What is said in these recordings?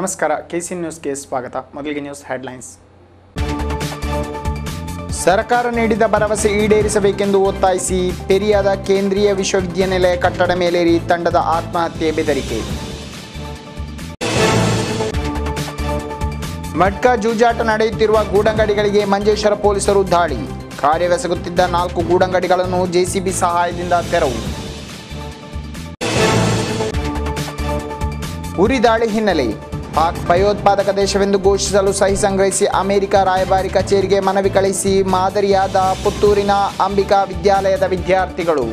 ನಮಸ್ಕಾರ ಕೆಸಿ ನ್ಯೂಸ್ಗೆ ಸ್ವಾಗತ ಮೊದಲಿಗೆ ನ್ಯೂಸ್ ಹೆಡ್ಲೈನ್ಸ್ ಸರ್ಕಾರ ನೀಡಿದ ಭರವಸೆ ಈಡೇರಿಸಬೇಕೆಂದು ಒತ್ತಾಯಿಸಿ ಪೆರಿಯಾದ ಕೇಂದ್ರೀಯ ವಿಶ್ವವಿದ್ಯಾನಿಲಯ ಕಟ್ಟಡ ಮೇಲೇರಿ ತಂಡದ ಆತ್ಮಹತ್ಯೆ ಬೆದರಿಕೆ ಮಡ್ಕ ಜೂಜಾಟ ನಡೆಯುತ್ತಿರುವ ಗೂಡಂಗಡಿಗಳಿಗೆ ಮಂಜೇಶ್ವರ ಪೊಲೀಸರು ದಾಳಿ ಕಾರ್ಯವೆಸಗುತ್ತಿದ್ದ ನಾಲ್ಕು ಗೂಡಂಗಡಿಗಳನ್ನು ಜೆಸಿಬಿ ಸಹಾಯದಿಂದ ತೆರವು ಉರಿ ದಾಳಿ ಹಿನ್ನೆಲೆ ಪಾಕ್ ಭಯೋತ್ಪಾದಕ ದೇಶವೆಂದು ಘೋಷಿಸಲು ಸಹಿ ಸಂಗ್ರಹಿಸಿ ಅಮೆರಿಕ ರಾಯಭಾರಿ ಕಚೇರಿಗೆ ಮನವಿ ಕಳಿಸಿ ಮಾದರಿಯಾದ ಪುತ್ತೂರಿನ ಅಂಬಿಕಾ ವಿದ್ಯಾಲಯದ ವಿದ್ಯಾರ್ಥಿಗಳು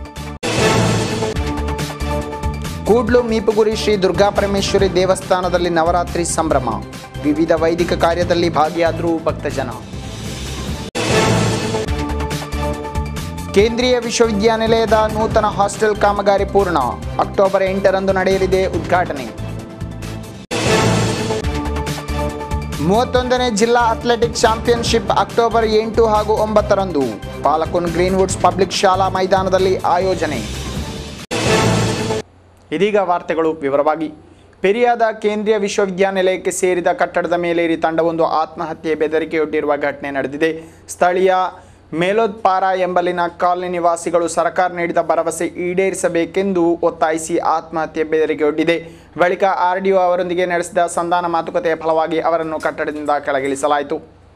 ಕೂಡ್ಲು ಮೀಪುಗುರಿ ಶ್ರೀ ದುರ್ಗಾಪರಮೇಶ್ವರಿ ದೇವಸ್ಥಾನದಲ್ಲಿ ನವರಾತ್ರಿ ಸಂಭ್ರಮ ವಿವಿಧ ವೈದಿಕ ಕಾರ್ಯದಲ್ಲಿ ಭಾಗಿಯಾದರು ಭಕ್ತಜನ ಕೇಂದ್ರೀಯ ವಿಶ್ವವಿದ್ಯಾನಿಲಯದ ನೂತನ ಹಾಸ್ಟೆಲ್ ಕಾಮಗಾರಿ ಪೂರ್ಣ ಅಕ್ಟೋಬರ್ ಎಂಟರಂದು ನಡೆಯಲಿದೆ ಉದ್ಘಾಟನೆ ಮೂವತ್ತೊಂದನೇ ಜಿಲ್ಲಾ ಅಥ್ಲೆಟಿಕ್ ಚಾಂಪಿಯನ್ಶಿಪ್ ಅಕ್ಟೋಬರ್ ಎಂಟು ಹಾಗೂ ಒಂಬತ್ತರಂದು ಪಾಲಕೊನ್ ಗ್ರೀನ್ವುಡ್ಸ್ ಪಬ್ಲಿಕ್ ಶಾಲಾ ಮೈದಾನದಲ್ಲಿ ಆಯೋಜನೆ ಇದೀಗ ವಾರ್ತೆಗಳು ವಿವರವಾಗಿ ಪೆರಿಯಾದ ಕೇಂದ್ರೀಯ ವಿಶ್ವವಿದ್ಯಾನಿಲಯಕ್ಕೆ ಸೇರಿದ ಕಟ್ಟಡದ ಮೇಲೇರಿ ತಂಡವೊಂದು ಆತ್ಮಹತ್ಯೆ ಬೆದರಿಕೆಯೊಡ್ಡಿರುವ ಘಟನೆ ನಡೆದಿದೆ ಸ್ಥಳೀಯ ಮೇಲೋದ್ಪಾರ ಎಂಬಲ್ಲಿನ ಕಾಲನಿ ನಿವಾಸಿಗಳು ಸರ್ಕಾರ ನೀಡಿದ ಭರವಸೆ ಈಡೇರಿಸಬೇಕೆಂದು ಒತ್ತಾಯಿಸಿ ಆತ್ಮಹತ್ಯೆ ಬೆದರಿಕೆಯೊಡ್ಡಿದೆ ಬಳಿಕ ಆರ್ಡಿಒ ಅವರೊಂದಿಗೆ ನಡೆಸಿದ ಸಂಧಾನ ಮಾತುಕತೆಯ ಫಲವಾಗಿ ಅವರನ್ನು ಕಟ್ಟಡದಿಂದ ಕೆಳಗಿಳಿಸಲಾಯಿತು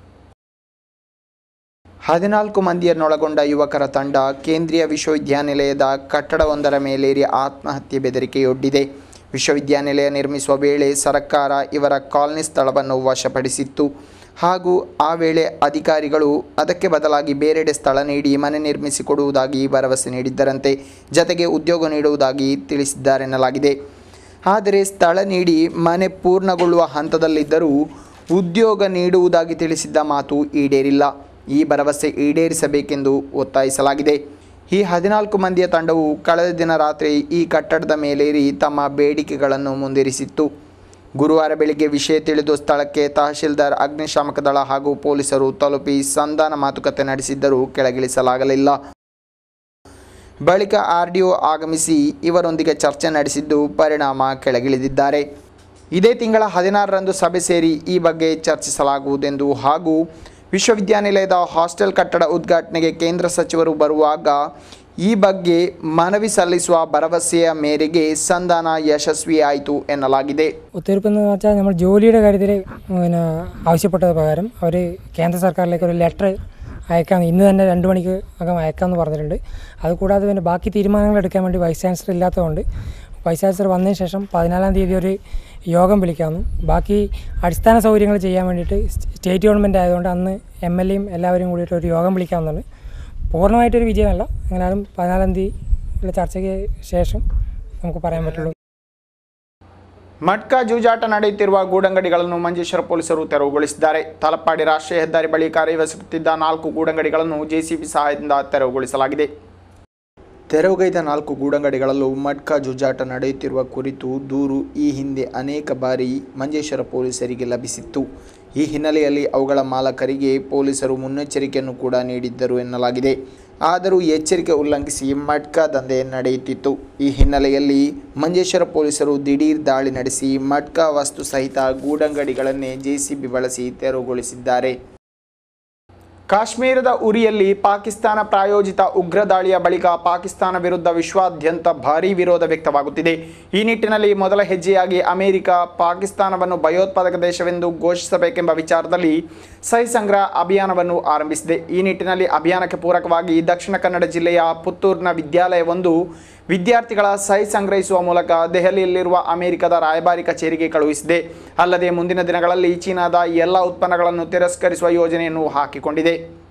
ಹದಿನಾಲ್ಕು ಮಂದಿಯನ್ನೊಳಗೊಂಡ ಯುವಕರ ತಂಡ ಕೇಂದ್ರೀಯ ವಿಶ್ವವಿದ್ಯಾನಿಲಯದ ಕಟ್ಟಡವೊಂದರ ಮೇಲೇರಿ ಆತ್ಮಹತ್ಯೆ ಬೆದರಿಕೆಯೊಡ್ಡಿದೆ ವಿಶ್ವವಿದ್ಯಾನಿಲಯ ನಿರ್ಮಿಸುವ ವೇಳೆ ಸರ್ಕಾರ ಇವರ ಕಾಲನಿ ಸ್ಥಳವನ್ನು ವಶಪಡಿಸಿತ್ತು ಹಾಗೂ ಆ ವೇಳೆ ಅಧಿಕಾರಿಗಳು ಅದಕ್ಕೆ ಬದಲಾಗಿ ಬೇರೆಡೆ ಸ್ಥಳ ನೀಡಿ ಮನೆ ನಿರ್ಮಿಸಿಕೊಡುವುದಾಗಿ ಭರವಸೆ ನೀಡಿದ್ದರಂತೆ ಜತೆಗೆ ಉದ್ಯೋಗ ನೀಡುವುದಾಗಿ ತಿಳಿಸಿದ್ದಾರೆನ್ನಲಾಗಿದೆ ಆದರೆ ಸ್ಥಳ ನೀಡಿ ಮನೆ ಪೂರ್ಣಗೊಳ್ಳುವ ಹಂತದಲ್ಲಿದ್ದರೂ ಉದ್ಯೋಗ ನೀಡುವುದಾಗಿ ತಿಳಿಸಿದ್ದ ಮಾತು ಈಡೇರಿಲ್ಲ ಈ ಭರವಸೆ ಈಡೇರಿಸಬೇಕೆಂದು ಒತ್ತಾಯಿಸಲಾಗಿದೆ ಈ ಹದಿನಾಲ್ಕು ಮಂದಿಯ ತಂಡವು ಕಳೆದ ದಿನ ರಾತ್ರಿ ಈ ಕಟ್ಟಡದ ಮೇಲೇರಿ ತಮ್ಮ ಬೇಡಿಕೆಗಳನ್ನು ಮುಂದಿರಿಸಿತ್ತು ಗುರುವಾರ ಬೆಳಿಗ್ಗೆ ವಿಷಯ ತಿಳಿದು ಸ್ಥಳಕ್ಕೆ ತಹಶೀಲ್ದಾರ್ ಅಗ್ನಿಶಾಮಕ ದಳ ಹಾಗೂ ಪೊಲೀಸರು ತಲುಪಿ ಸಂಧಾನ ಮಾತುಕತೆ ನಡೆಸಿದ್ದರೂ ಕೆಳಗಿಳಿಸಲಾಗಲಿಲ್ಲ ಬಳಿಕ ಆರ್ಡಿಒ ಆಗಮಿಸಿ ಇವರೊಂದಿಗೆ ಚರ್ಚೆ ನಡೆಸಿದ್ದು ಪರಿಣಾಮ ಕೆಳಗಿಳಿದಿದ್ದಾರೆ ಇದೇ ತಿಂಗಳ ಹದಿನಾರರಂದು ಸಭೆ ಸೇರಿ ಈ ಬಗ್ಗೆ ಚರ್ಚಿಸಲಾಗುವುದೆಂದು ಹಾಗೂ ವಿಶ್ವವಿದ್ಯಾನಿಲಯದ ಹಾಸ್ಟೆಲ್ ಕಟ್ಟಡ ಉದ್ಘಾಟನೆಗೆ ಕೇಂದ್ರ ಸಚಿವರು ಬರುವಾಗ ಈ ಬಗ್ಗೆ മനവി സല്ലിಸುವ ഭരവസೆಯ മേರೆಗೆ ಸಂಧಾನ യശസ്വിയാಯಿತು എನ್ನಲಾಗಿದೆ ഒത്തുതീർപ്പെന്ന് വെച്ചാൽ നമ്മൾ ജോലിയുടെ കാര്യത്തിൽ പിന്നെ ആവശ്യപ്പെട്ടത് പ്രകാരം അവർ കേന്ദ്ര സർക്കാരിലേക്ക് ഒരു ലെറ്റർ അയക്കാൻ ഇന്ന് തന്നെ രണ്ട് മണിക്ക് അകം അയക്കാമെന്ന് പറഞ്ഞിട്ടുണ്ട് അതുകൂടാതെ പിന്നെ ബാക്കി തീരുമാനങ്ങൾ എടുക്കാൻ വേണ്ടി വൈസ് ചാൻസലർ ഇല്ലാത്തതുകൊണ്ട് വൈസ് ചാൻസലർ വന്നതിന് ശേഷം പതിനാലാം തീയതി ഒരു യോഗം വിളിക്കാമെന്നും ബാക്കി അടിസ്ഥാന സൗകര്യങ്ങൾ ചെയ്യാൻ വേണ്ടിയിട്ട് സ്റ്റേറ്റ് ഗവൺമെൻറ് ആയതുകൊണ്ട് അന്ന് എം എൽ എയും എല്ലാവരും കൂടിയിട്ട് ഒരു യോഗം വിളിക്കാമെന്നാണ് പൂർണ്ണമായിട്ടൊരു വിജയമല്ല എന്നാലും പതിനാലാം തീയതി ഉള്ള ചർച്ചയ്ക്ക് ശേഷം നമുക്ക് പറയാൻ പറ്റുള്ളൂ ಮಟ್ಕಾ ಜೂಜಾಟ ನಡೆಯುತ್ತಿರುವ ಗೂಡಂಗಡಿಗಳನ್ನು ಮಂಜೇಶ್ವರ ಪೊಲೀಸರು ತೆರವುಗೊಳಿಸಿದ್ದಾರೆ ತಲಪಾಡಿ ರಾಷ್ಟ್ರೀಯ ಹೆದ್ದಾರಿ ಬಳಿ ಕಾರ್ಯವೆಸಗುತ್ತಿದ್ದ ನಾಲ್ಕು ಗೂಡಂಗಡಿಗಳನ್ನು ಜೆಸಿಬಿ ಸಹಾಯದಿಂದ ತೆರವುಗೊಳಿಸಲಾಗಿದೆ ತೆರವುಗೈದ ನಾಲ್ಕು ಗೂಡಂಗಡಿಗಳಲ್ಲೂ ಮಟ್ಕಾ ಜೂಜಾಟ ನಡೆಯುತ್ತಿರುವ ಕುರಿತು ದೂರು ಈ ಹಿಂದೆ ಅನೇಕ ಬಾರಿ ಮಂಜೇಶ್ವರ ಪೊಲೀಸರಿಗೆ ಲಭಿಸಿತ್ತು ಈ ಹಿನ್ನೆಲೆಯಲ್ಲಿ ಅವುಗಳ ಮಾಲಕರಿಗೆ ಪೊಲೀಸರು ಮುನ್ನೆಚ್ಚರಿಕೆಯನ್ನು ಕೂಡ ನೀಡಿದ್ದರು ಎನ್ನಲಾಗಿದೆ ಆದರೂ ಎಚ್ಚರಿಕೆ ಉಲ್ಲಂಘಿಸಿ ಮಟ್ಕಾ ದಂಧೆ ನಡೆಯುತ್ತಿತ್ತು ಈ ಹಿನ್ನೆಲೆಯಲ್ಲಿ ಮಂಜೇಶ್ವರ ಪೊಲೀಸರು ದಿಢೀರ್ ದಾಳಿ ನಡೆಸಿ ಮಟ್ಕಾ ವಸ್ತು ಸಹಿತ ಗೂಡಂಗಡಿಗಳನ್ನೇ ಜೆಸಿಬಿ ಬಳಸಿ ತೆರವುಗೊಳಿಸಿದ್ದಾರೆ ಕಾಶ್ಮೀರದ ಉರಿಯಲ್ಲಿ ಪಾಕಿಸ್ತಾನ ಪ್ರಾಯೋಜಿತ ಉಗ್ರ ದಾಳಿಯ ಬಳಿಕ ಪಾಕಿಸ್ತಾನ ವಿರುದ್ಧ ವಿಶ್ವಾದ್ಯಂತ ಭಾರೀ ವಿರೋಧ ವ್ಯಕ್ತವಾಗುತ್ತಿದೆ ಈ ನಿಟ್ಟಿನಲ್ಲಿ ಮೊದಲ ಹೆಜ್ಜೆಯಾಗಿ ಅಮೆರಿಕ ಪಾಕಿಸ್ತಾನವನ್ನು ಭಯೋತ್ಪಾದಕ ದೇಶವೆಂದು ಘೋಷಿಸಬೇಕೆಂಬ ವಿಚಾರದಲ್ಲಿ ಸಹಿ ಸಂಗ್ರಹ ಅಭಿಯಾನವನ್ನು ಆರಂಭಿಸಿದೆ ಈ ನಿಟ್ಟಿನಲ್ಲಿ ಅಭಿಯಾನಕ್ಕೆ ಪೂರಕವಾಗಿ ದಕ್ಷಿಣ ಕನ್ನಡ ಜಿಲ್ಲೆಯ ಪುತ್ತೂರಿನ ವಿದ್ಯಾಲಯವೊಂದು ವಿದ್ಯಾರ್ಥಿಗಳ ಸಹಿ ಸಂಗ್ರಹಿಸುವ ಮೂಲಕ ದೆಹಲಿಯಲ್ಲಿರುವ ಅಮೆರಿಕದ ರಾಯಭಾರಿ ಕಚೇರಿಗೆ ಕಳುಹಿಸಿದೆ ಅಲ್ಲದೆ ಮುಂದಿನ ದಿನಗಳಲ್ಲಿ ಚೀನಾದ ಎಲ್ಲ ಉತ್ಪನ್ನಗಳನ್ನು ತಿರಸ್ಕರಿಸುವ ಯೋಜನೆಯನ್ನು ಹಾಕಿಕೊಂಡಿದೆ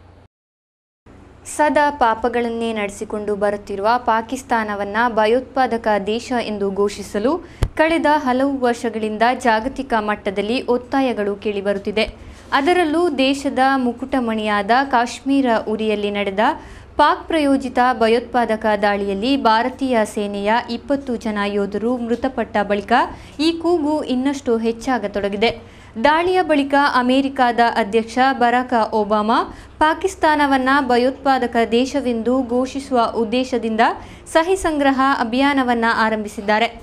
ಸದಾ ಪಾಪಗಳನ್ನೇ ನಡೆಸಿಕೊಂಡು ಬರುತ್ತಿರುವ ಪಾಕಿಸ್ತಾನವನ್ನು ಭಯೋತ್ಪಾದಕ ದೇಶ ಎಂದು ಘೋಷಿಸಲು ಕಳೆದ ಹಲವು ವರ್ಷಗಳಿಂದ ಜಾಗತಿಕ ಮಟ್ಟದಲ್ಲಿ ಒತ್ತಾಯಗಳು ಕೇಳಿಬರುತ್ತಿದೆ ಅದರಲ್ಲೂ ದೇಶದ ಮುಕುಟಮಣಿಯಾದ ಕಾಶ್ಮೀರ ಉರಿಯಲ್ಲಿ ನಡೆದ ಪಾಕ್ ಪ್ರಾಯೋಜಿತ ಭಯೋತ್ಪಾದಕ ದಾಳಿಯಲ್ಲಿ ಭಾರತೀಯ ಸೇನೆಯ ಇಪ್ಪತ್ತು ಜನ ಯೋಧರು ಮೃತಪಟ್ಟ ಬಳಿಕ ಈ ಕೂಗು ಇನ್ನಷ್ಟು ಹೆಚ್ಚಾಗತೊಡಗಿದೆ ದಾಳಿಯ ಬಳಿಕ ಅಮೆರಿಕದ ಅಧ್ಯಕ್ಷ ಬರಾಕ ಒಬಾಮಾ ಪಾಕಿಸ್ತಾನವನ್ನು ಭಯೋತ್ಪಾದಕ ದೇಶವೆಂದು ಘೋಷಿಸುವ ಉದ್ದೇಶದಿಂದ ಸಹಿ ಸಂಗ್ರಹ ಅಭಿಯಾನವನ್ನು ಆರಂಭಿಸಿದ್ದಾರೆ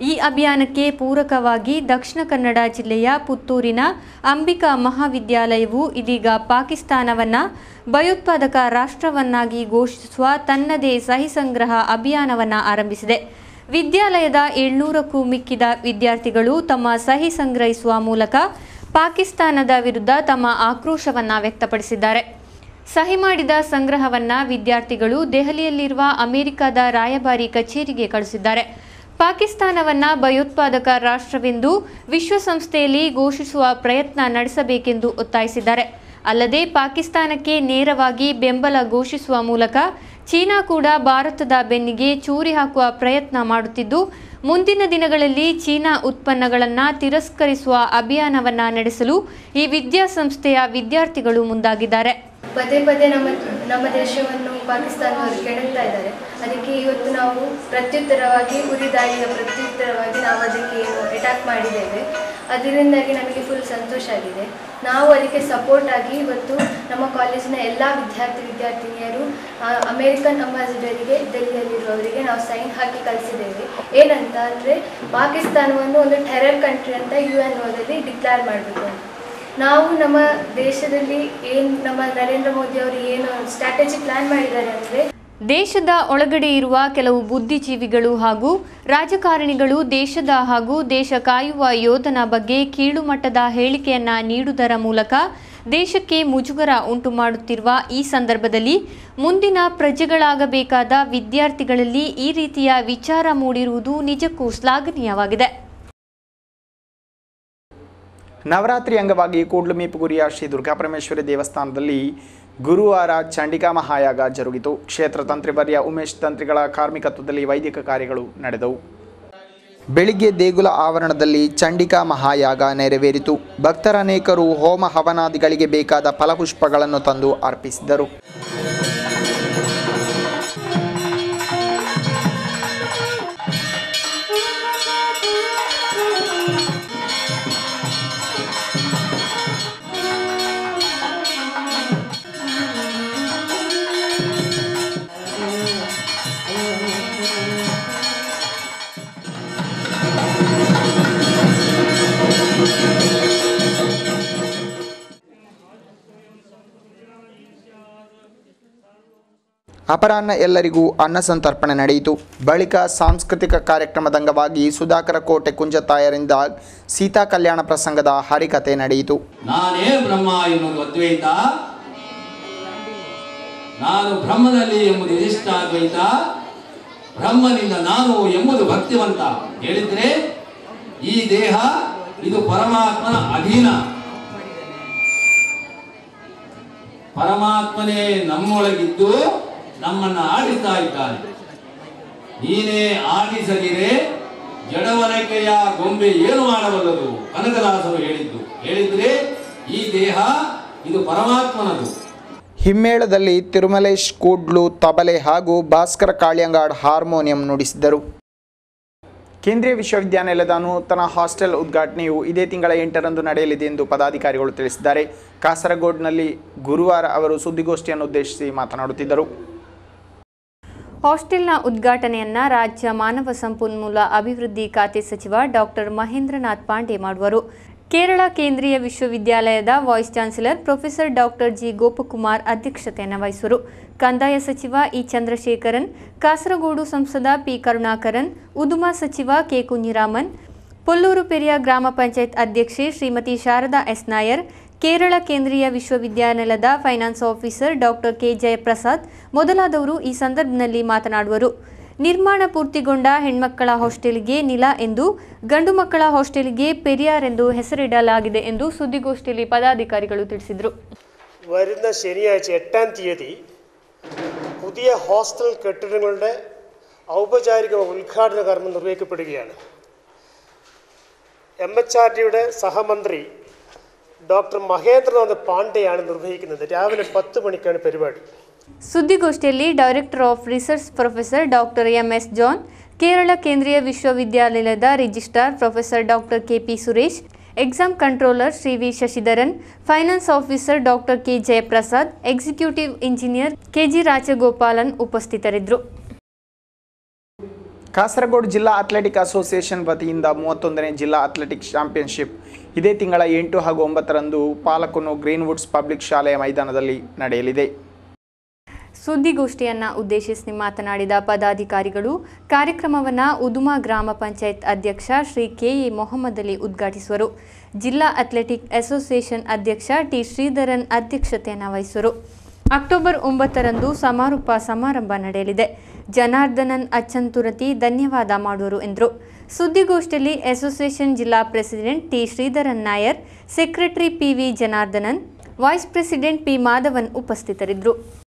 ಈ ಅಭಿಯಾನಕ್ಕೆ ಪೂರಕವಾಗಿ ದಕ್ಷಿಣ ಕನ್ನಡ ಜಿಲ್ಲೆಯ ಪುತ್ತೂರಿನ ಅಂಬಿಕಾ ಮಹಾವಿದ್ಯಾಲಯವು ಇದೀಗ ಪಾಕಿಸ್ತಾನವನ್ನು ಭಯೋತ್ಪಾದಕ ರಾಷ್ಟ್ರವನ್ನಾಗಿ ಘೋಷಿಸುವ ತನ್ನದೇ ಸಹಿ ಸಂಗ್ರಹ ಅಭಿಯಾನವನ್ನು ಆರಂಭಿಸಿದೆ ವಿದ್ಯಾಲಯದ ಏಳ್ನೂರಕ್ಕೂ ಮಿಕ್ಕಿದ ವಿದ್ಯಾರ್ಥಿಗಳು ತಮ್ಮ ಸಹಿ ಸಂಗ್ರಹಿಸುವ ಮೂಲಕ ಪಾಕಿಸ್ತಾನದ ವಿರುದ್ಧ ತಮ್ಮ ಆಕ್ರೋಶವನ್ನು ವ್ಯಕ್ತಪಡಿಸಿದ್ದಾರೆ ಸಹಿ ಮಾಡಿದ ಸಂಗ್ರಹವನ್ನು ವಿದ್ಯಾರ್ಥಿಗಳು ದೆಹಲಿಯಲ್ಲಿರುವ ಅಮೆರಿಕದ ರಾಯಭಾರಿ ಕಚೇರಿಗೆ ಕಳಿಸಿದ್ದಾರೆ ಪಾಕಿಸ್ತಾನವನ್ನು ಭಯೋತ್ಪಾದಕ ರಾಷ್ಟ್ರವೆಂದು ವಿಶ್ವಸಂಸ್ಥೆಯಲ್ಲಿ ಘೋಷಿಸುವ ಪ್ರಯತ್ನ ನಡೆಸಬೇಕೆಂದು ಒತ್ತಾಯಿಸಿದ್ದಾರೆ ಅಲ್ಲದೆ ಪಾಕಿಸ್ತಾನಕ್ಕೆ ನೇರವಾಗಿ ಬೆಂಬಲ ಘೋಷಿಸುವ ಮೂಲಕ ಚೀನಾ ಕೂಡ ಭಾರತದ ಬೆನ್ನಿಗೆ ಚೂರಿ ಹಾಕುವ ಪ್ರಯತ್ನ ಮಾಡುತ್ತಿದ್ದು ಮುಂದಿನ ದಿನಗಳಲ್ಲಿ ಚೀನಾ ಉತ್ಪನ್ನಗಳನ್ನು ತಿರಸ್ಕರಿಸುವ ಅಭಿಯಾನವನ್ನು ನಡೆಸಲು ಈ ವಿದ್ಯಾಸಂಸ್ಥೆಯ ವಿದ್ಯಾರ್ಥಿಗಳು ಮುಂದಾಗಿದ್ದಾರೆ ಪದೇ ಪದೇ ನಮ್ಮ ನಮ್ಮ ದೇಶವನ್ನು ಪಾಕಿಸ್ತಾನವರು ಕೆಡಕ್ತಾ ಇದ್ದಾರೆ ಅದಕ್ಕೆ ಇವತ್ತು ನಾವು ಪ್ರತ್ಯುತ್ತರವಾಗಿ ಉರಿ ದಾಳಿಯ ಪ್ರತ್ಯುತ್ತರವಾಗಿ ನಾವು ಅದಕ್ಕೆ ಏನು ಅಟ್ಯಾಕ್ ಮಾಡಿದ್ದೇವೆ ಅದರಿಂದಾಗಿ ನಮಗೆ ಫುಲ್ ಸಂತೋಷ ಆಗಿದೆ ನಾವು ಅದಕ್ಕೆ ಸಪೋರ್ಟ್ ಆಗಿ ಇವತ್ತು ನಮ್ಮ ಕಾಲೇಜಿನ ಎಲ್ಲ ವಿದ್ಯಾರ್ಥಿ ವಿದ್ಯಾರ್ಥಿನಿಯರು ಆ, ಅಮೇರಿಕನ್ ಅಂಬಾಸಿಡರಿಗೆ ಡೆಲ್ಲಿಯಲ್ಲಿರುವವರಿಗೆ ನಾವು ಸೈನ್ ಹಾಕಿ ಕಳಿಸಿದ್ದೇವೆ ಏನಂತ ಅಂದರೆ ಪಾಕಿಸ್ತಾನವನ್ನು ಒಂದು ಟೆರರ್ ಕಂಟ್ರಿ ಅಂತ ಯು ಎನ್ ಓದಲ್ಲಿ ಡಿಕ್ಲೇರ್ ಮಾಡಬೇಕು ಅಂತ ನಾವು ನಮ್ಮ ದೇಶದಲ್ಲಿ ಏನು ನಮ್ಮ ನರೇಂದ್ರ ಮೋದಿ ಅವರು ಏನು ಸ್ಟ್ರಾಟಜಿ ಪ್ಲಾನ್ ಮಾಡಿದ್ದಾರೆ ಅಂದರೆ ದೇಶದ ಒಳಗಡೆ ಇರುವ ಕೆಲವು ಬುದ್ಧಿಜೀವಿಗಳು ಹಾಗೂ ರಾಜಕಾರಣಿಗಳು ದೇಶದ ಹಾಗೂ ದೇಶ ಕಾಯುವ ಯೋಧನ ಬಗ್ಗೆ ಕೀಳುಮಟ್ಟದ ಹೇಳಿಕೆಯನ್ನ ನೀಡುವುದರ ಮೂಲಕ ದೇಶಕ್ಕೆ ಮುಜುಗರ ಉಂಟು ಮಾಡುತ್ತಿರುವ ಈ ಸಂದರ್ಭದಲ್ಲಿ ಮುಂದಿನ ಪ್ರಜೆಗಳಾಗಬೇಕಾದ ವಿದ್ಯಾರ್ಥಿಗಳಲ್ಲಿ ಈ ರೀತಿಯ ವಿಚಾರ ಮೂಡಿರುವುದು ನಿಜಕ್ಕೂ ಶ್ಲಾಘನೀಯವಾಗಿದೆ ನವರಾತ್ರಿ ಅಂಗವಾಗಿ ಕೂಡ್ಲುಮೀಪುಗುರಿಯ ಶ್ರೀ ದುರ್ಗಾಪರಮೇಶ್ವರಿ ದೇವಸ್ಥಾನದಲ್ಲಿ ಗುರುವಾರ ಚಂಡಿಕಾ ಮಹಾಯಾಗ ಜರುಗಿತು ಕ್ಷೇತ್ರ ತಂತ್ರಿವರ್ಯ ಉಮೇಶ್ ತಂತ್ರಿಗಳ ಕಾರ್ಮಿಕತ್ವದಲ್ಲಿ ವೈದಿಕ ಕಾರ್ಯಗಳು ನಡೆದವು ಬೆಳಿಗ್ಗೆ ದೇಗುಲ ಆವರಣದಲ್ಲಿ ಚಂಡಿಕಾ ಮಹಾಯಾಗ ನೆರವೇರಿತು ಭಕ್ತರನೇಕರು ಹೋಮ ಹವನಾದಿಗಳಿಗೆ ಬೇಕಾದ ಫಲಪುಷ್ಪಗಳನ್ನು ತಂದು ಅರ್ಪಿಸಿದರು ಅಪರಾಹ್ನ ಎಲ್ಲರಿಗೂ ಅನ್ನ ಸಂತರ್ಪಣೆ ನಡೆಯಿತು ಬಳಿಕ ಸಾಂಸ್ಕೃತಿಕ ಕಾರ್ಯಕ್ರಮದ ಅಂಗವಾಗಿ ಸುಧಾಕರ ಕೋಟೆ ಕುಂಜತಾಯರಿಂದ ಸೀತಾ ಕಲ್ಯಾಣ ಪ್ರಸಂಗದ ಹರಿಕತೆ ನಡೆಯಿತು ನಾನೇ ಬ್ರಹ್ಮ ಎನ್ನುವುದು ಅದ್ವೈತ ನಾನು ಬ್ರಹ್ಮನಲ್ಲಿ ಎಂಬುದು ವಿಶಿಷ್ಟಾದ್ವೈತ ಬ್ರಹ್ಮನಿಂದ ನಾನು ಎಂಬುದು ಭಕ್ತಿವಂತ ಹೇಳಿದ್ರೆ ಈ ದೇಹ ಇದು ಪರಮಾತ್ಮನ ಅಧೀನ ಪರಮಾತ್ಮನೇ ನಮ್ಮೊಳಗಿದ್ದು ನಮ್ಮನ್ನ ಆಡಿಸ್ತಾ ಇದ್ದಾನೆ ನೀನೇ ಆಡಿಸದಿರೆ ಜಡವನಕೆಯ ಗೊಂಬೆ ಏನು ಮಾಡಬಲ್ಲದು ಕನಕದಾಸರು ಹೇಳಿದ್ದು ಹೇಳಿದ್ರೆ ಈ ದೇಹ ಇದು ಪರಮಾತ್ಮನದು ಹಿಮ್ಮೇಳದಲ್ಲಿ ತಿರುಮಲೇಶ್ ಕೂಡ್ಲು ತಬಲೆ ಹಾಗೂ ಭಾಸ್ಕರ ಕಾಳ್ಯಂಗಾಡ್ ಹಾರ್ಮೋನಿಯಂ ನುಡಿಸಿದರು ಕೇಂದ್ರೀಯ ವಿಶ್ವವಿದ್ಯಾನಿಲಯದ ನೂತನ ಹಾಸ್ಟೆಲ್ ಉದ್ಘಾಟನೆಯು ಇದೇ ತಿಂಗಳ ಎಂಟರಂದು ನಡೆಯಲಿದೆ ಎಂದು ಪದಾಧಿಕಾರಿಗಳು ತಿಳಿಸಿದ್ದಾರೆ ಕಾಸರಗೋಡ್ನಲ್ಲಿ ಗುರುವಾರ ಅವರು ಸುದ್ದಿಗೋಷ್ಠಿಯನ್ನು ಉದ್ದೇಶಿಸಿ ಮಾತನಾಡುತ್ತಿದ್ದರು ಹಾಸ್ಟೆಲ್ನ ಉದ್ಘಾಟನೆಯನ್ನ ರಾಜ್ಯ ಮಾನವ ಸಂಪನ್ಮೂಲ ಅಭಿವೃದ್ಧಿ ಖಾತೆ ಸಚಿವ ಡಾಕ್ಟರ್ ಮಹೇಂದ್ರನಾಥ್ ಪಾಂಡೆ ಮಾಡುವರು ಕೇರಳ ಕೇಂದ್ರೀಯ ವಿಶ್ವವಿದ್ಯಾಲಯದ vice chancellor professor doctor G Gopakumar ಅಧ್ಯಕ್ಷತೆಯನ್ನು ವಹಿಸುವರು ಕಂದಾಯ ಸಚಿವ ಇ ಚಂದ್ರಶೇಖರನ್ ಕಾಸರಗೋಡು ಸಂಸದ ಪಿ ಕರುಣಾಕರನ್ ಉದುಮಾ ಸಚಿವ ಕೆ ಕುഞ്ഞിರಾಮನ್ ಪೊಲ್ಲೂರು ಪೆರಿಯ ಗ್ರಾಮ ಪಂಚಾಯತ್ ಅಧ್ಯಕ್ಷೆ ಶ್ರೀಮತಿ ಶಾರದಾ ಎಸ್ ನಾಯರ್ ಕೇರಳ ಕೇಂದ್ರೀಯ ವಿಶ್ವವಿದ್ಯಾನಿಲಯದ finance officer doctor K Jayaprasad ಮೊದಲಾದವರು ಈ ಸಂದರ್ಭದಲ್ಲಿ ಮಾತನಾಡುವರು ನಿರ್ಮಾಣ ಪೂರ್ತಿಗೊಂಡ ಹೆಣ್ಮಕ್ಕಳ ಹಾಸ್ಟೆಲ್ಗೆ ನಿಲ ಎಂದು ಗಂಡು ಮಕ್ಕಳ ಹಾಸ್ಟೆಲ್ಗೆ പെരിയാർ ಎಂದು ಹೆಸರಿಡಲಾಗಿದೆ ಎಂದು ಸುದ್ದಿಗೋಷ್ಠಿಯಲ್ಲಿ ಪದಾಧಿಕಾರಿಗಳು ತಿಳಿಸಿದರು വരുന്ന ശനിയാഴ്ച എട്ടാം തീയതി പുതിയ ഹോസ്റ്റൽ കെട്ടിടങ്ങളുടെ ഔപചാരിക ഉദ്ഘാടന കർമ്മം നിർവഹിക്കപ്പെടുകയാണ് എം എച്ച് ആർ ഡിയുടെ സഹമന്ത്രി ഡോക്ടർ മഹേന്ദ്രനാഥ് പാണ്ഡെയാണ് നിർവഹിക്കുന്നത് രാവിലെ പത്ത് മണിക്കാണ് പരിപാടി ಸುದ್ದಿಗೋಷ್ಠಿಯಲ್ಲಿ director of research professor doctor MS John Kerala ಕೇಂದ್ರೀಯ ವಿಶ್ವವಿದ್ಯಾನಿಲಯದ registrar professor doctor KP Suresh exam controller Shri V Sasidharan finance officer doctor K Jayaprasad executive engineer KG Rajagopalan ಉಪಸ್ಥಿತರಿದ್ದರು ಕಾಸರಗೋಡು ಜಿಲ್ಲಾ ಅಥ್ಲೆಟಿಕ್ ಅಸೋಸಿಯೇಷನ್ ವತಿಯಿಂದ ಮೂವತ್ತೊಂದನೇ ಜಿಲ್ಲಾ ಅಥ್ಲೆಟಿಕ್ಸ್ ಚಾಂಪಿಯನ್ಶಿಪ್ ಇದೇ ತಿಂಗಳ ಎಂಟು ಹಾಗೂ ಒಂಬತ್ತರಂದು ಪಾಲಕೊನ್ನು ಗ್ರೀನ್ವುಡ್ಸ್ ಪಬ್ಲಿಕ್ ಶಾಲೆಯ ಮೈದಾನದಲ್ಲಿ ನಡೆಯಲಿದೆ ಸುದ್ದಿಗೋಷ್ಠಿಯನ್ನ ಉದ್ದೇಶಿಸಿ ಮಾತನಾಡಿದ ಪದಾಧಿಕಾರಿಗಳು ಕಾರ್ಯಕ್ರಮವನ್ನು ಉದುಮಾ ಗ್ರಾಮ ಪಂಚಾಯತ್ ಅಧ್ಯಕ್ಷ ಶ್ರೀ ಕೆಎ ಮೊಹಮ್ಮದ್ ಅಲಿ ಉದ್ಘಾಟಿಸುವರು ಜಿಲ್ಲಾ ಅಥ್ಲೆಟಿಕ್ ಅಸೋಸಿಯೇಷನ್ ಅಧ್ಯಕ್ಷ ಟಿ ಶ್ರೀಧರನ್ ಅಧ್ಯಕ್ಷತೆಯನ್ನು ವಹಿಸುವರು ಅಕ್ಟೋಬರ್ ಒಂಬತ್ತರಂದು ಸಮಾರೋಪ ಸಮಾರಂಭ ನಡೆಯಲಿದೆ ಜನಾರ್ದನನ್ ಅಚ್ಚಂತುರತಿ ಧನ್ಯವಾದ ಮಾಡುವರು ಎಂದರು ಸುದ್ದಿಗೋಷ್ಠಿಯಲ್ಲಿ ಅಸೋಸಿಯೇಷನ್ ಜಿಲ್ಲಾ president T Sreedharan Nair secretary PV Janardhanan vice president P Madhavan ಉಪಸ್ಥಿತರಿದ್ದರು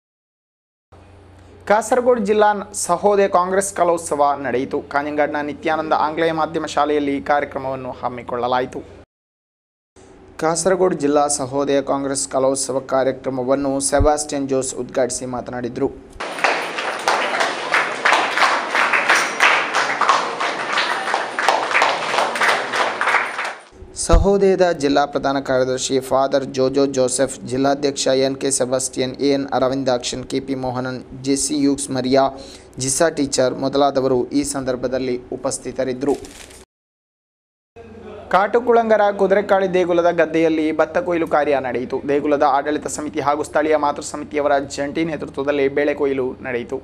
ಕಾಸರಗೋಡು ಜಿಲ್ಲಾ ಸಹೋದಯ ಕಾಂಗ್ರೆಸ್ ಕಲೋತ್ಸವ ನಡೆಯಿತು ಕಾಂಜಂಗಾಡ್ನ ನಿತ್ಯಾನಂದ ಆಂಗ್ಲೇಯ ಮಾಧ್ಯಮ ಶಾಲೆಯಲ್ಲಿ ಈ ಕಾರ್ಯಕ್ರಮವನ್ನು ಹಮ್ಮಿಕೊಳ್ಳಲಾಯಿತು ಕಾಸರಗೋಡು ಜಿಲ್ಲಾ ಸಹೋದಯ ಕಾಂಗ್ರೆಸ್ ಕಲೋತ್ಸವ ಕಾರ್ಯಕ್ರಮವನ್ನು ಸೆಬಾಸ್ಟಿಯನ್ ಜೋಸ್ ಉದ್ಘಾಟಿಸಿ ಮಾತನಾಡಿದರು ಸಹೋದಯದ ಜಿಲ್ಲಾ ಪ್ರಧಾನ ಕಾರ್ಯದರ್ಶಿ ಫಾದರ್ ಜೋಜೋ ಜೋಸೆಫ್ ಜಿಲ್ಲಾಧ್ಯಕ್ಷ N K Sebastian N Aravindakshan KP Mohanan JC ಯೂಕ್ಸ್ ಮರಿಯಾ ಜಿಸಾ ಟೀಚರ್ ಮೊದಲಾದವರು ಈ ಸಂದರ್ಭದಲ್ಲಿ ಉಪಸ್ಥಿತರಿದ್ದರು ಕಾಟುಕುಳಂಗರ ಕುದುರೆಕಾಳಿ ದೇಗುಲದ ಗದ್ದೆಯಲ್ಲಿ ಭತ್ತ ಕೊಯ್ಲು ಕಾರ್ಯ ನಡೆಯಿತು ದೇಗುಲದ ಆಡಳಿತ ಸಮಿತಿ ಹಾಗೂ ಸ್ಥಳೀಯ ಮಾತೃ ಸಮಿತಿಯವರ ಜಂಟಿ ನೇತೃತ್ವದಲ್ಲಿ ಬೆಳೆ ಕೊಯ್ಲು ನಡೆಯಿತು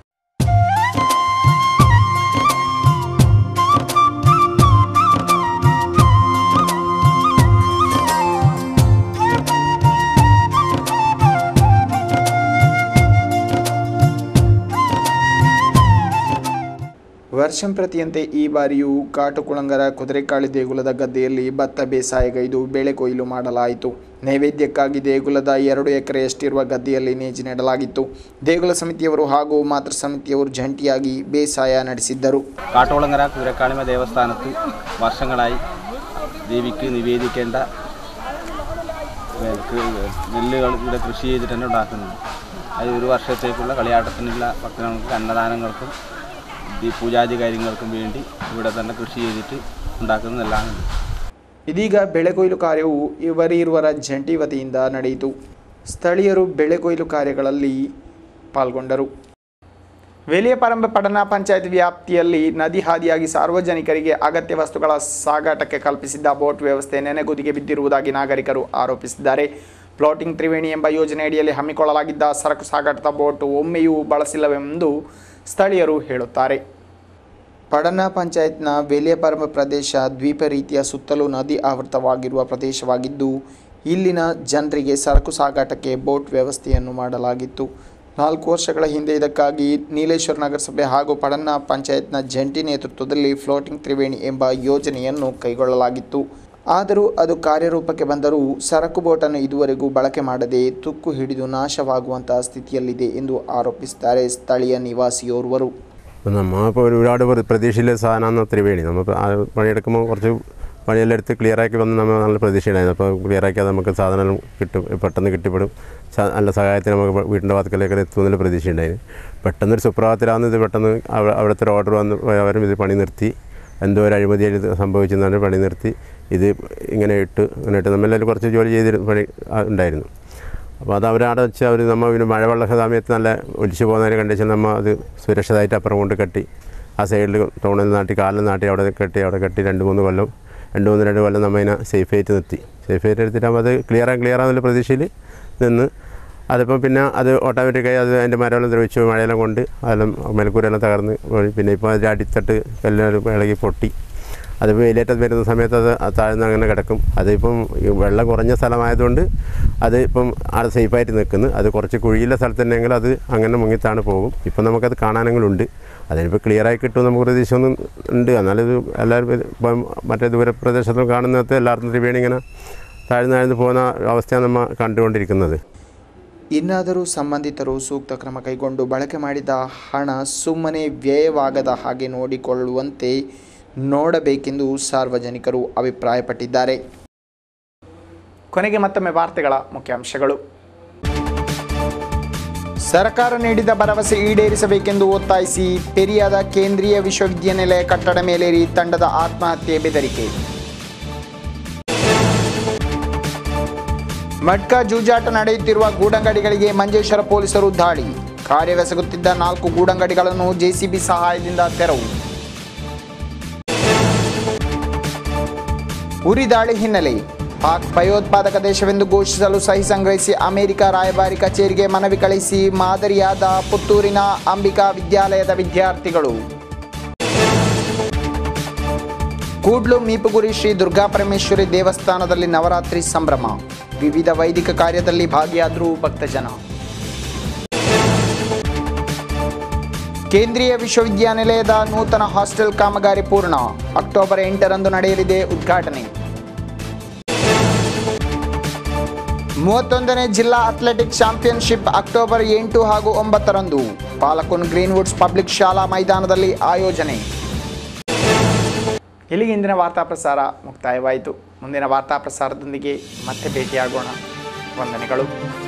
ವರ್ಷಂಪ್ರತಿಯಂತೆ ಈ ಬಾರಿಯೂ ಕಾಟುಕುಳಂಗರ ಕುದುರೆಕಾಳಿ ದೇಗುಲದ ಗದ್ದೆಯಲ್ಲಿ ಭತ್ತ ಬೇಸಾಯಗೈದು ಬೆಳೆ ಕೊಯ್ಲು ಮಾಡಲಾಯಿತು ನೈವೇದ್ಯಕ್ಕಾಗಿ ದೇಗುಲದ ಎರಡು ಎಕರೆಯಷ್ಟಿರುವ ಗದ್ದೆಯಲ್ಲಿ ನೇಜಿ ನೆಡಲಾಗಿತ್ತು ದೇಗುಲ ಸಮಿತಿಯವರು ಹಾಗೂ ಮಾತೃ സമിതിയವರು ജಂಟಿಯಾಗಿ ಬೇಸಾಯ ನಡೆಸಿದ್ದರು കാട്ടോളങ്ങര കുതിരക്കാളിമ ദേവസ്ഥാനത്ത് വർഷങ്ങളായി ദേവിക്ക് നിവേദിക്കേണ്ട ഏഹ്, കൃ- നെല്ലുകൾ ഇവിടെ കൃഷി ചെയ്തിട്ട് തന്നെ ഉണ്ടാക്കുന്നുണ്ട് അത് ഒരു വർഷത്തേക്കുള്ള കളിയാട്ടത്തിനുള്ള ഭക്തജനങ്ങൾക്ക് അന്നദാനങ്ങൾക്കും ഈ പൂജാതി കാര്യങ്ങൾക്കും വേണ്ടി ഇവിടെ തന്നെ കൃഷി ചെയ്തിട്ട് ഉണ്ടാക്കുന്ന നെല്ലാണ് ഇത്. ಇದೀಗ ಬೆಳೆ ಕೊಯ್ಲು ಕಾರ್ಯವು ಇವರಿರುವರ ಜಂಟಿ ವತಿಯಿಂದ ನಡೆಯಿತು ಸ್ಥಳೀಯರು ಬೆಳೆ ಕೊಯ್ಲು ಕಾರ್ಯಗಳಲ್ಲಿ ಪಾಲ್ಗೊಂಡರು ವೇಲಿಯಪರಂಬ ಪಡನ ಪಂಚಾಯತ್ ವ್ಯಾಪ್ತಿಯಲ್ಲಿ ನದಿ ಹಾದಿಯಾಗಿ ಸಾರ್ವಜನಿಕರಿಗೆ ಅಗತ್ಯ ವಸ್ತುಗಳ ಸಾಗಾಟಕ್ಕೆ ಕಲ್ಪಿಸಿದ್ದ ಬೋಟ್ ವ್ಯವಸ್ಥೆ ನೆನೆಗುದಿಗೆ ಬಿದ್ದಿರುವುದಾಗಿ ನಾಗರಿಕರು ಆರೋಪಿಸಿದ್ದಾರೆ ಫ್ಲೋಟಿಂಗ್ ತ್ರಿವೇಣಿ ಎಂಬ ಯೋಜನೆಯಡಿಯಲ್ಲಿ ಹಮ್ಮಿಕೊಳ್ಳಲಾಗಿದ್ದ ಸರಕು ಸಾಗಾಟದ ಬೋಟ್ ಒಮ್ಮೆಯೂ ಬಳಸಿಲ್ಲವೆಂದು ಸ್ಥಳೀಯರು ಹೇಳುತ್ತಾರೆ ಪಡನ ಪಂಚಾಯತ್ನ ವೇಲಿಯಪರಮ ಪ್ರದೇಶ ದ್ವೀಪ ರೀತಿಯ ಸುತ್ತಲೂ ನದಿ ಆವೃತವಾಗಿರುವ ಪ್ರದೇಶವಾಗಿದ್ದು ಇಲ್ಲಿನ ಜನರಿಗೆ ಸರಕು ಸಾಗಾಟಕ್ಕೆ ಬೋಟ್ ವ್ಯವಸ್ಥೆಯನ್ನು ಮಾಡಲಾಗಿತ್ತು ನಾಲ್ಕು ವರ್ಷಗಳ ಹಿಂದೆ ಇದಕ್ಕಾಗಿ ನೀಲೇಶ್ವರ ನಗರಸಭೆ ಹಾಗೂ ಪಡನ ಪಂಚಾಯತ್ನ ಜಂಟಿ ನೇತೃತ್ವದಲ್ಲಿ ಫ್ಲೋಟಿಂಗ್ ತ್ರಿವೇಣಿ ಎಂಬ ಯೋಜನೆಯನ್ನು ಕೈಗೊಳ್ಳಲಾಗಿತ್ತು ಆದರೂ ಅದು ಕಾರ್ಯರೂಪಕ್ಕೆ ಬಂದರೂ ಸರಕು ಬೋಟನ್ನು ಇದುವರೆಗೂ ಬಳಕೆ ಮಾಡದೆ ತುಕ್ಕು ಹಿಡಿದು ನಾಶವಾಗುವಂತಹ സ്ഥിതിಯಲ್ಲಿದೆ ಎಂದು ಆರೋಪಿಸಿದ್ದಾರೆ സ്ഥಳೀയ നിവാസിയോർವರು അപ്പം നമ്മളിപ്പോൾ ഒരുപാട് പ്ര- പ്രതീക്ഷയിലെ സാധനമാണ് ത്രിവേണി നമ്മൾ പണിയെടുക്കുമ്പോൾ കുറച്ച് പണിയെല്ലാം എടുത്ത് ക്ലിയറാക്കി വന്ന് നമ്മൾ നല്ല പ്രതീക്ഷയുണ്ടായിരുന്നു അപ്പോൾ ക്ലിയറാക്കി അത് നമുക്ക് സാധനം കിട്ടും പെട്ടെന്ന് കിട്ടിപ്പെടും സ- നല്ല സഹായത്തിന് നമുക്ക് വീടിൻ്റെ വാതിക്കലേക്ക് എത്തുമെന്നുള്ള പ്രതീക്ഷയുണ്ടായിരുന്നു പെട്ടെന്നൊരു സുപ്രഭാതത്തിലാന്ന് ഇത് പെട്ടെന്ന് അവ- അവിടുത്തെ ഒരു ഓർഡർ വന്ന് അവരും ഇത് പണി നിർത്തി എന്തോ ഒരു അഴിമതി ഇത് സംഭവിച്ചെന്നാണ് പണി നിർത്തി ഇത് ഇങ്ങനെ ഇട്ട് ഇങ്ങനെ ഇട്ട് നമ്മളെല്ലാം കുറച്ച് ജോലി ചെയ്ത് പണി ആ, ഉണ്ടായിരുന്നു അപ്പോൾ അത് അവരവിടെ വെച്ച് അവർ നമ്മൾ പിന്നെ മഴവെള്ള സമയത്ത് നല്ല ഒലിച്ചു പോകുന്നതിനെ കണ്ടുവെച്ചാൽ നമ്മൾ അത് സുരക്ഷിതമായിട്ട് അപ്പുറം കൊണ്ട് കെട്ടി ആ സൈഡിൽ ടൗണിൽ നാട്ടി കാലിൽ നാട്ടി അവിടെ കെട്ടി അവിടെ കെട്ടി രണ്ട് മൂന്ന് കൊല്ലം രണ്ട് മൂന്ന് രണ്ട് കൊല്ലം നമ്മൾ അതിനെ സേഫായിട്ട് നിർത്തി സേഫായിട്ട് എടുത്തിട്ടാകുമ്പോൾ അത് ക്ലിയർ ക്ലിയർ ആകുന്ന പ്രതീക്ഷയിൽ നിന്ന് അതിപ്പം പിന്നെ അത് ഓട്ടോമാറ്റിക്കായി അത് അതിൻ്റെ മരമെല്ലാം ദ്രവിച്ചു മഴയെല്ലാം കൊണ്ട് അതെല്ലാം മേൽക്കൂരെല്ലാം തകർന്ന് പോയി. പിന്നെ ഇപ്പോൾ അതിൻ്റെ അടിത്തട്ട് കല്ലെല്ലാം ഇളകി പൊട്ടി അത് വെയിലേറ്റം വരുന്ന സമയത്ത് അത് താഴ്ന്ന് അങ്ങനെ കിടക്കും അതിപ്പം ഈ വെള്ളം കുറഞ്ഞ സ്ഥലമായതുകൊണ്ട് അത് ഇപ്പം അവിടെ സേഫായിട്ട് നിൽക്കുന്നു അത് കുറച്ച് കുഴിയുള്ള സ്ഥലത്തുണ്ടെങ്കിൽ അത് അങ്ങനെ മുങ്ങിത്താണ് പോകും ഇപ്പം നമുക്കത് കാണാനെങ്കിലുണ്ട് അതിനിപ്പോൾ ക്ലിയറായി കിട്ടും നമുക്ക് പ്രതീക്ഷ ഒന്നും ഉണ്ട് എന്നാലും ഇത് എല്ലാവരും ഇത് ഇപ്പം മറ്റേ ദൂരപ്രദേശത്തും കാണുന്നത് എല്ലാവർക്കും ത്രിവേണി ഇങ്ങനെ താഴ്ന്ന് താഴ്ന്ന് പോകുന്ന അവസ്ഥയാണ് നമ്മൾ കണ്ടുകൊണ്ടിരിക്കുന്നത് ಇನ್ನಾದರೂ ಸಂಬಂಧಿತರು ಸೂಕ್ತ ಕ್ರಮ ಕೈಗೊಂಡು ಬಳಕೆ ಮಾಡಿದ ಹಣ ಸುಮ್ಮನೆ ವ್ಯಯವಾಗದ ಹಾಗೆ ನೋಡಿಕೊಳ್ಳುವಂತೆ ನೋಡಬೇಕೆಂದು ಸಾರ್ವಜನಿಕರು ಅಭಿಪ್ರಾಯಪಟ್ಟಿದ್ದಾರೆ ಕೊನೆಗೆ ಮತ್ತೊಮ್ಮೆ ವಾರ್ತೆಗಳ ಮುಖ್ಯಾಂಶಗಳು ಸರ್ಕಾರ ನೀಡಿದ ಭರವಸೆ ಈಡೇರಿಸಬೇಕೆಂದು ಒತ್ತಾಯಿಸಿ ಪೆರಿಯಾದ ಕೇಂದ್ರೀಯ ವಿಶ್ವವಿದ್ಯಾನಿಲಯ ಕಟ್ಟಡ ಮೇಲೇರಿ ತಂಡದ ಆತ್ಮಹತ್ಯೆ ಬೆದರಿಕೆ ಮಟ್ಕಾ ಜೂಜಾಟ ನಡೆಯುತ್ತಿರುವ ಗೂಡಂಗಡಿಗಳಿಗೆ ಮಂಜೇಶ್ವರ ಪೊಲೀಸರು ದಾಳಿ ಕಾರ್ಯವೆಸಗುತ್ತಿದ್ದ ನಾಲ್ಕು ಗೂಡಂಗಡಿಗಳನ್ನು ಜೆಸಿಬಿ ಸಹಾಯದಿಂದ ತೆರವು ಉರಿ ದಾಳಿ ಹಿನ್ನೆಲೆ ಪಾಕ್ ಭಯೋತ್ಪಾದಕ ದೇಶವೆಂದು ಘೋಷಿಸಲು ಸಹಿ ಸಂಗ್ರಹಿಸಿ ಅಮೆರಿಕ ರಾಯಭಾರಿ ಕಚೇರಿಗೆ ಮನವಿ ಕಳಿಸಿ ಮಾದರಿಯಾದ ಪುತ್ತೂರಿನ ಅಂಬಿಕಾ ವಿದ್ಯಾಲಯದ ವಿದ್ಯಾರ್ಥಿಗಳು ಕೂಡ್ಲು ಮೀಪುಗುರಿ ಶ್ರೀ ದುರ್ಗಾಪರಮೇಶ್ವರಿ ದೇವಸ್ಥಾನದಲ್ಲಿ ನವರಾತ್ರಿ ಸಂಭ್ರಮ ವಿವಿಧ ವೈದಿಕ ಕಾರ್ಯದಲ್ಲಿ ಭಾಗಿಯಾದರು ಭಕ್ತಜನ ಕೇಂದ್ರೀಯ ವಿಶ್ವವಿದ್ಯಾನಿಲಯದ ನೂತನ ಹಾಸ್ಟೆಲ್ ಕಾಮಗಾರಿ ಪೂರ್ಣ ಅಕ್ಟೋಬರ್ ಎಂಟರಂದು ನಡೆಯಲಿದೆ ಉದ್ಘಾಟನೆ ಮೂವತ್ತೊಂದನೇ ಜಿಲ್ಲಾ ಅಥ್ಲೆಟಿಕ್ ಚಾಂಪಿಯನ್ಶಿಪ್ ಅಕ್ಟೋಬರ್ ಎಂಟು ಹಾಗೂ ಒಂಬತ್ತರಂದು ಪಾಲಕೋನ್ ಗ್ರೀನ್ವುಡ್ಸ್ ಪಬ್ಲಿಕ್ ಶಾಲಾ ಮೈದಾನದಲ್ಲಿ ಆಯೋಜನೆ ಇಲ್ಲಿಗೆ ಇಂದಿನ ವಾರ್ತಾ ಪ್ರಸಾರ ಮುಕ್ತಾಯವಾಯಿತು ಮುಂದಿನ ವಾರ್ತಾ ಪ್ರಸಾರದೊಂದಿಗೆ ಮತ್ತೆ ಭೇಟಿಯಾಗೋಣ ವಂದನೆಗಳು